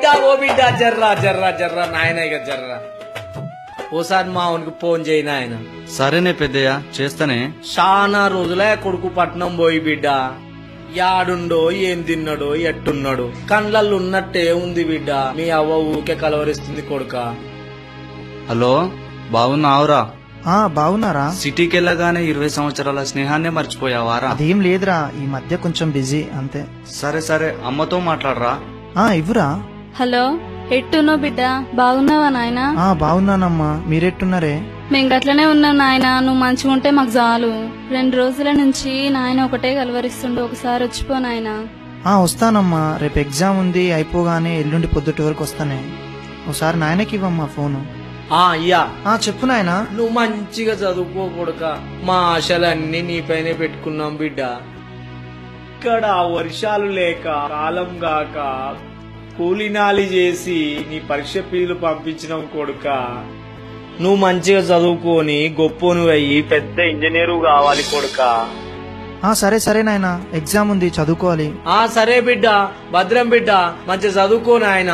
ఓ బిడ్డ జర్రా జర్రా జర్రా నాయన ఇక జర్రా ఓసారి మా ఉనికి ఫోన్ చేయి నాయన సరేనే పెద్దయ్య చేస్తానే చాలా రోజులే కొడుకు పట్నం పోయి బిడ్డ యాడుండో ఏం తిన్నాడో ఎట్టున్నాడు కండ్లల్లో ఉన్నట్టే ఉంది బిడ్డ మీ అవ్వ ఊకే కలవరిస్తుంది కొడుక హలో బాగున్నావురా ఆ బాగున్నారా సిటీకి వెళ్ళగానే ఇరవై సంవత్సరాల స్నేహాన్నే మర్చిపోయావారా అదేం లేదురా ఈ మధ్య కొంచెం బిజీ అంతే సరే సరే అమ్మతో మాట్లాడరా ఆ ఇవ్వురా హలో ఎట్టునో బిడ్డ బాగున్నావా నాయనా ఆ బాగున్నానమ్మా మీరెట్టున్నారే మేము గట్లనే ఉన్నాం నాయన నువ్వు మంచిగా ఉంటే మాకు చాలు రెండు రోజుల నుంచి నాయన ఒకటే కలవరిస్తుండు ఒకసారి వచ్చిపో నాయన ఆ వస్తానమ్మా రేపు ఎగ్జామ్ ఉంది అయిపోగానే ఎల్లుండి పొద్దుటి వరకు వస్తానే ఒకసారి నాయనకి ఇవ్వమ్మా ఫోను ఆ అయ్యా ఆ చెప్పు నాయనా నువ్వు మంచిగా చదువుకో కొడుక మా ఆశలన్నీ నీపైనే పెట్టుకున్నాం బిడ్డ ఇక్కడ వర్షాలు లేక కాలం గాక కూలినాలి చేసి నీ పరీక్ష ఫీజులు పంపించినాం కొడుక నువ్వు మంచిగా చదువుకొని గొప్ప అయ్యి పెద్ద ఇంజనీరు కావాలి కొడుక ఆ సరే సరే నాయనా ఎగ్జామ్ ఉంది చదువుకోవాలి ఆ సరే బిడ్డ భద్రం బిడ్డ మంచిగా చదువుకో నాయన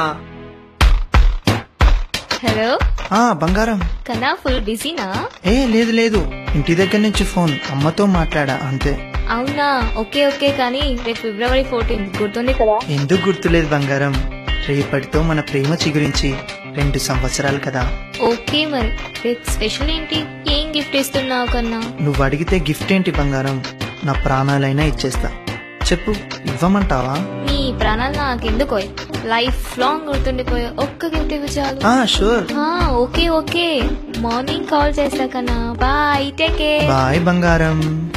హలో ఆ బంగారం కన్నా ఫుల్ బిజీనా ఏ లేదు లేదు ఇంటి దగ్గర నుంచి ఫోన్ అమ్మతో మాట్లాడా అంతే అవునా ఓకే ఓకే కానీ రేపు ఫిబ్రవరి ఫోర్టీన్ గుర్తుంది కదా ఎందుకు గుర్తులేదు బంగారం రేపటితో మన ప్రేమ చిగురించి రెండు సంవత్సరాలు కదా ఓకే మరి రేపు స్పెషల్ ఏంటి ఏం గిఫ్ట్ ఇస్తున్నావు కన్నా నువ్వు అడిగితే గిఫ్ట్ ఏంటి బంగారం నా ప్రాణాలైనా ఇచ్చేస్తా చెప్పు ఇవ్వమంటావా నీ ప్రాణాలు నాకెందుకో లైఫ్ లాంగ్ గుర్తుండిపోయే ఒక్క గిఫ్ట్ ఇవ్వు చాలు ఆ షూర్ ఆ, ఓకే ఓకే మార్నింగ్ కాల్ చేస్తా కన్నా బాయ్ టేక్ కేర్ బాయ్ బంగారం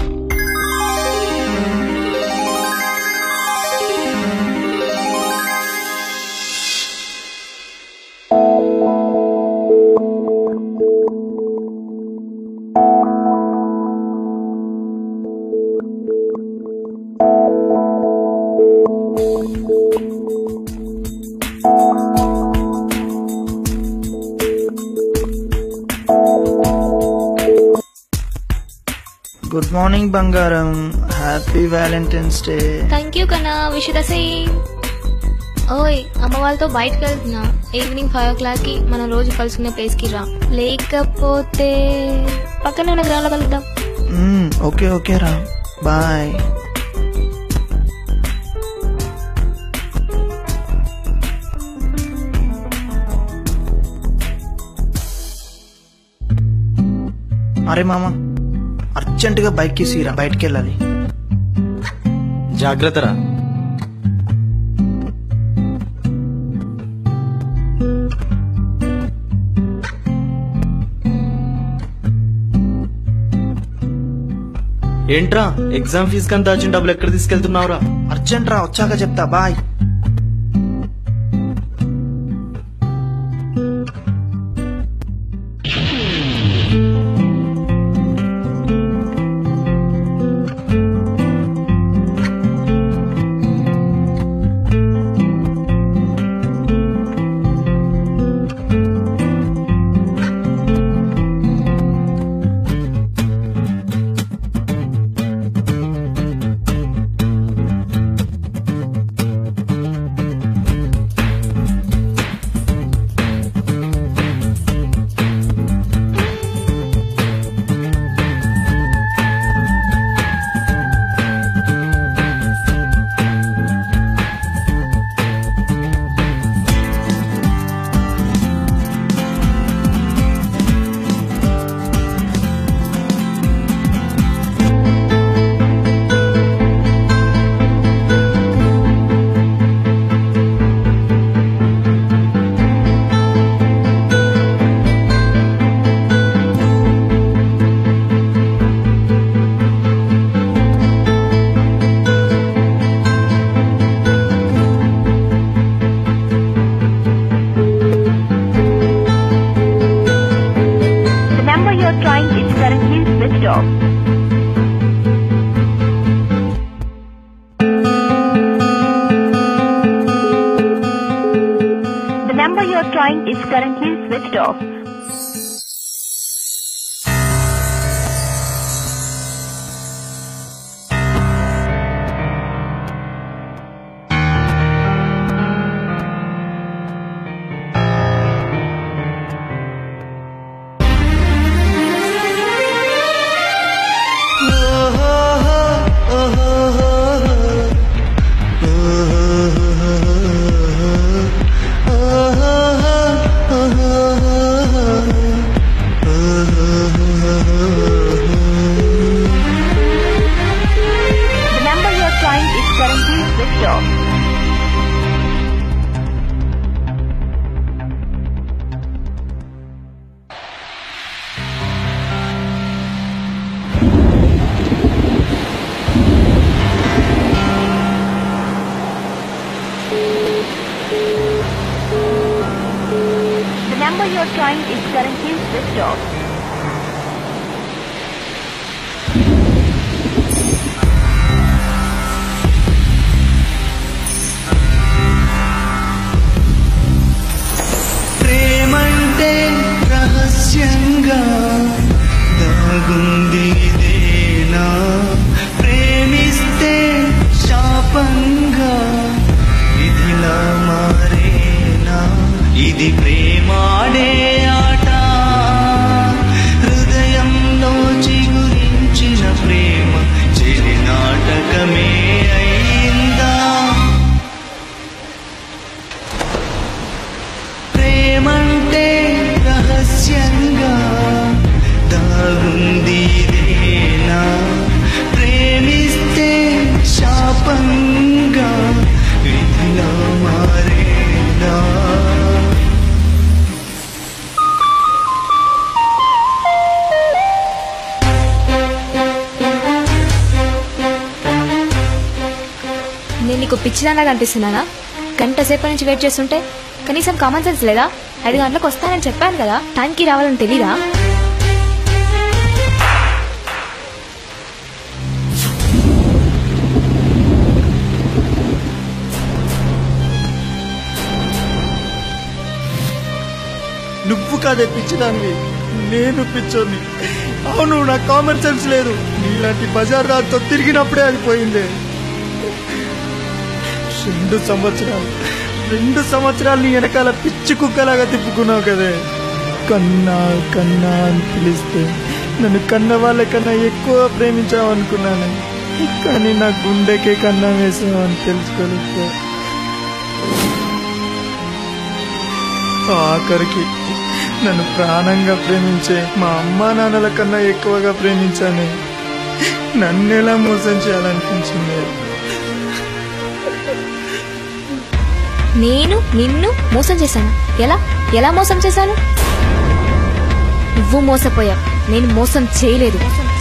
గుడ్ మార్నింగ్ బంగారం happy valentine's day thank you కన్నా విష్ ద సేమ్ ఓయ్ అమ్మ వాళ్ళతో బయటకు వెళ్తున్నా ఈవినింగ్ ఫైవ్ ఓ క్లాక్ కి మనం రోజు కలుసుకునే ప్లేస్ కి రా లేకపోతే పక్కనే ఉన్న గ్రౌండ్ లో కలుద్దాం ఓకే ఓకే రా బాయ్ అరే మామ అర్జెంటుగా బైక్ తీసిరా బయటికి వెళ్ళాలి జాగ్రత్తరా ఏంట్రా ఎగ్జామ్ ఫీజు కంతా వచ్చిన డబ్బులు ఎక్కడ తీసుకెళ్తున్నావురా అర్జెంట్ రా వచ్చాక చెప్తా bye The number you're trying is currently switched off. The number you're trying is currently switched off. trying is currently switched off. ప్రేమంటే రహస్యంగా దాగుంది ఇదేనా ప్రేమిస్తే శాపంగా ఇదిలా మారేనా ఇది ప్రేమాడే ఆట హృదయంలో చిగురించిన ప్రేమ చెలి నాటకమే అయిందా ప్రేమంటే రహస్యంగా దాగుంది ఇదేనా ప్రేమిస్తే శాపంగా విధిలా మారేనా నేను నీకు పిచ్చిదానా కనిపిస్తున్నానా గంట సేపటి నుంచి వెయిట్ చేస్తుంటే కనీసం కామన్ సెన్స్ లేదా ఐదు గంటలకు వస్తానని చెప్పాను కదా టైంకి రావాలని తెలీదా నువ్వు కాదే పిచ్చిదానివి నేను పిచ్చోని అవును నాకు కామన్ సెన్స్ లేదు నీలాంటి బజార్ రాతో తిరిగినప్పుడే అది పోయింది రెండు సంవత్సరాలు రెండు సంవత్సరాలు నీ వెనకాల పిచ్చి కుక్కలాగా తిప్పుకున్నావు కదే కన్నా కన్నా అని పిలిస్తే నన్ను కన్న వాళ్ళ కన్నా ఎక్కువ ప్రేమించావు అనుకున్నాను కానీ నా గుండెకే కన్నా వేసావు అని తెలుసుకోలేదు ఆఖరికి నన్ను ప్రాణంగా ప్రేమించే మా అమ్మా నాన్నల కన్నా ఎక్కువగా ప్రేమించాను నన్నెలా మోసం చేయాలనిపించింది నేను నిన్ను మోసం చేశాను ఎలా ఎలా మోసం చేశాను నువ్వు మోసపోయావు నేను మోసం చేయలేదు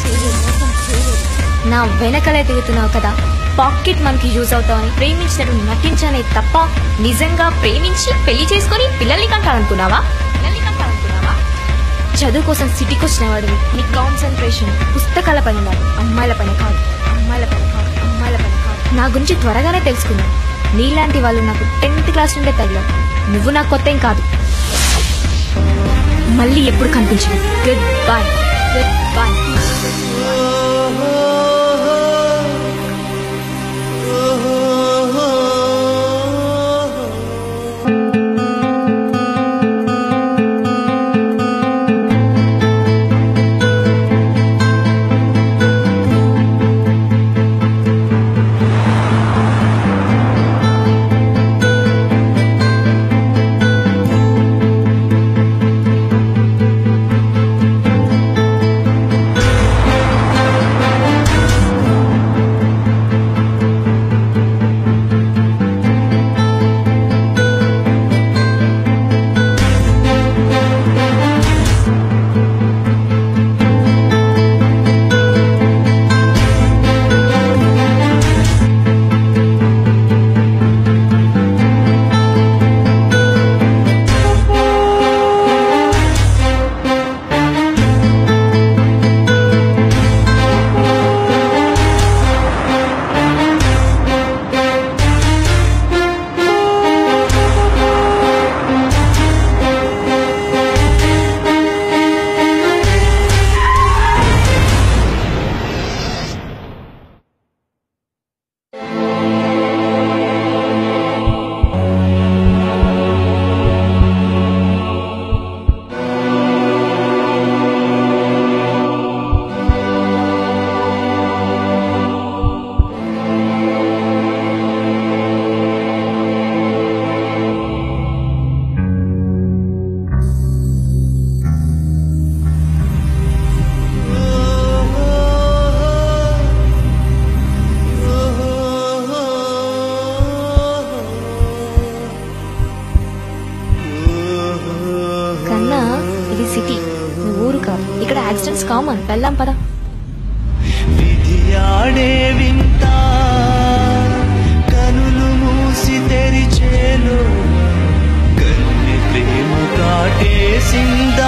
నా వెనకలే తిరుగుతున్నావు కదా పాకెట్ మనకి యూజ్ అవుతావని ప్రేమించినట్టు నటించానే తప్ప నిజంగా ప్రేమించి పెళ్లి చేసుకొని పిల్లల్ని కంటాలనుకున్నావా పిల్లల్ని కంటాలనుకున్నావా చదువు కోసం సిటీకి వచ్చిన వాడివి నీ కాన్సన్ట్రేషన్ పుస్తకాల పైన కాదు అమ్మాయిల పైన కాదు అమ్మాయిల పైన కాదు అమ్మాయిల పైన కాదు నా గురించి త్వరగానే తెలుసుకున్నాను నీలాంటి వాళ్ళు నాకు టెన్త్ క్లాస్ నుండే తగిలారు నువ్వు నాకు కొత్త ఏం కాదు మళ్ళీ ఎప్పుడు కనిపించదు గుడ్ బాయ్ గుడ్ బాయ్ కన్నా ఇది సిటీ నువ్వు ఊరు కాదు ఇక్కడ యాక్సిడెంట్స్ కామన్ వెళ్దాం పదా విధి ఆడే వింత కనులు మూసి తెరిచేలో కన్నె ప్రేమ కాటేసిందా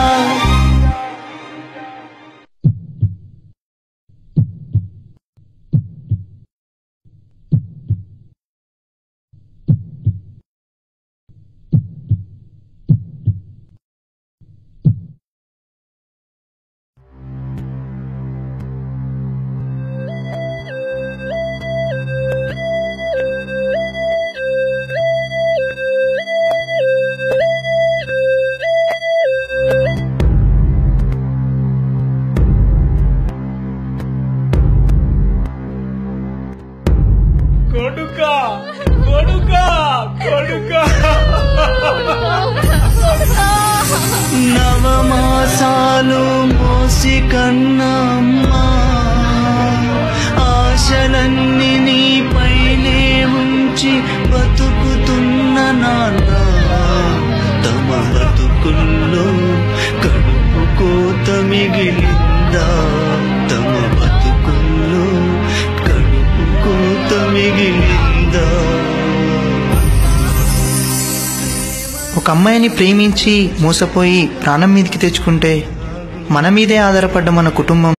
కొడుక కొడుక కొడుక నవమాసాలు మోసి కన్నమ్మా ఆశలన్నీ నీపైనే ఉంచి బతుకుతున్న నాన్న తమ బతుకుల్లో కడుపు కోత మిగిలిందా తమ బతుకుల్లో కడుపు కోత మిగిలిందా ఒక అమ్మాయిని ప్రేమించి మోసపోయి ప్రాణం మీదకి తెచ్చుకుంటే మన మీదే ఆధారపడ్డ మన కుటుంబం